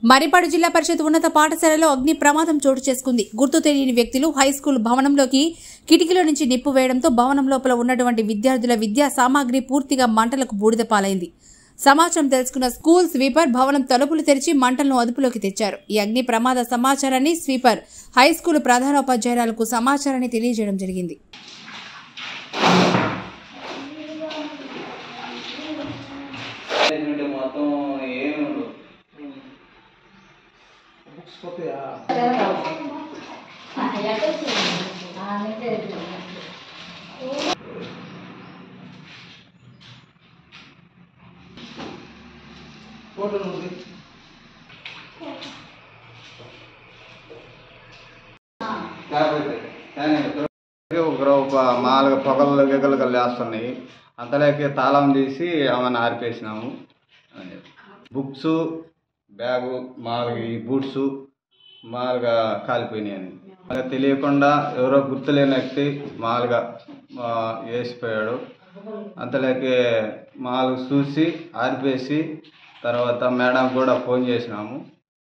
మరిపాడు జిల్లా పరిషత్ ఉన్నత పాఠశాలలో అగ్ని ప్రమాదం చోటు చేసుకుంది గుర్తు తెలియని వ్యక్తులు హై స్కూల్ భవనంలోకి కిటికీలో నుంచి నిప్పు వేయడంతో భవనం లోపల ఉన్నటువంటి విద్యార్థుల విద్యా సామాగ్రి పూర్తిగా మంటలకు బూడిద పాలైంది సమాచారం తెలుసుకున్న స్కూల్ స్వీపర్ భవనం తలుపులు తెరిచి మంటలను అదుపులోకి తెచ్చారు ఈ అగ్ని ప్రమాద సమాచారాన్ని స్వీపర్ హై స్కూల్ ప్రధానోపాధ్యాయురాలకు సమాచారాన్ని తెలియజేయడం జరిగింది ఏంటంటే మొత్తం ఏమి ఉండదు ఒకరు మాలుగా పొగలు గిగలు లేస్తున్నాయి అంతలోకి తాళం తీసి ఆమెను ఆరిపేసినాము బుక్స్ బ్యాగు మాలుగా ఈ బూట్స్ మాలుగా కాలిపోయినాయని మాకు తెలియకుండా ఎవరో గుర్తులేని వ్యక్తి మాలుగా ఆ, వేసిపోయాడు అంతలోకి మాలు చూసి ఆరిపేసి తర్వాత మేడం కూడా ఫోన్ చేసినాము